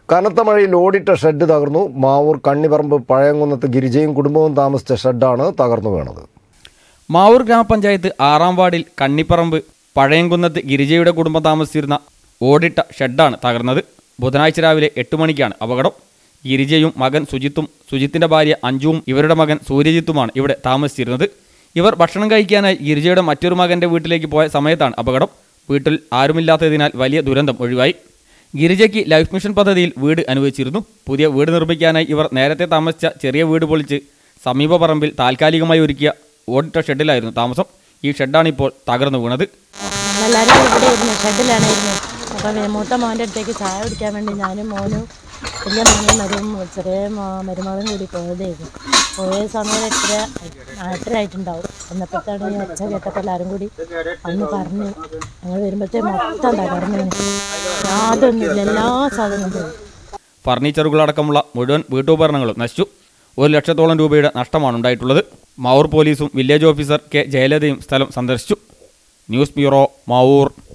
കനത്ത മഴയിൽ ഓടിട്ട ഷെഡ് തകർന്നു മാവൂർ കണ്ണിപറമ്പ് പഴയങ്കുന്നത്ത് ഗിരിജയും കുടുംബവും താമസിച്ച ഷെഡാണ് തകർന്നു വീണത് മാവൂർ ഗ്രാമപഞ്ചായത്ത് ആറാം വാർഡിൽ കണ്ണിപ്പറമ്പ് പഴയംകുന്നത്ത് ഗിരിജയുടെ കുടുംബം താമസിച്ചിരുന്ന ഓടിട്ട ഷെഡാണ് തകർന്നത് ബുധനാഴ്ച രാവിലെ എട്ട് മണിക്കാണ് അപകടം ഗിരിജയും മകൻ സുജിത്തും സുജിത്തിന്റെ ഭാര്യ അഞ്ജുവും ഇവരുടെ മകൻ സൂര്യജിത്തുമാണ് ഇവിടെ താമസിച്ചിരുന്നത് ഇവർ ഭക്ഷണം കഴിക്കാനായി ഗിരിജയുടെ മറ്റൊരു മകന്റെ വീട്ടിലേക്ക് പോയ സമയത്താണ് അപകടം വീട്ടിൽ ആരുമില്ലാത്തതിനാൽ വലിയ ദുരന്തം ഒഴിവായി ഗിരിജയ്ക്ക് ലൈഫ് മിഷൻ പദ്ധതിയിൽ വീട് അനുവദിച്ചിരുന്നു പുതിയ വീട് നിർമ്മിക്കാനായി ഇവർ നേരത്തെ താമസിച്ച ചെറിയ വീട് പൊളിച്ച് സമീപ പറമ്പിൽ താൽക്കാലികമായി ഒരുക്കിയ ഓടിട്ട ഷെഡിലായിരുന്നു താമസം ഈ ഷെഡാണ് ഇപ്പോൾ തകർന്നു വീണത് ഞങ്ങളെല്ലാവരും ഇവിടെ ഇരുന്നു ഷെഡിലാണ് ഇരുന്നത് അപ്പം മൂത്ത മോൻ്റെ അടുത്തേക്ക് ചായ കുടിക്കാൻ വേണ്ടി ഞാനും മോനും വലിയ മോനും മരും ചെറിയ മോ- മരുമകളും കൂടി പോയതായിരുന്നു പോയ സമയം എത്ര എട്ടര ആയിട്ടുണ്ടാവും എന്നപ്പോഴത്താണ് ഈ ഒച്ച കേട്ടപ്പോൾ എല്ലാവരും കൂടി അന്ന് പറഞ്ഞു ഞങ്ങൾ വരുമ്പോഴത്തേ മൊത്തം തകർന്നു യാതൊന്നുമില്ല എല്ലാ സാധനവും പോയി ഫർണിച്ചറുകളടക്കമുള്ള മുഴുവൻ വീട്ടുപകരണങ്ങളും നശിച്ചു ഒരു ലക്ഷത്തോളം രൂപയുടെ നഷ്ടമാണ് ഉണ്ടായിട്ടുള്ളത് മാവൂർ പോലീസും വില്ലേജ് ഓഫീസർ കെ ജയലതയും സ്ഥലം സന്ദർശിച്ചു ന്യൂസ് ബ്യൂറോ മാവൂർ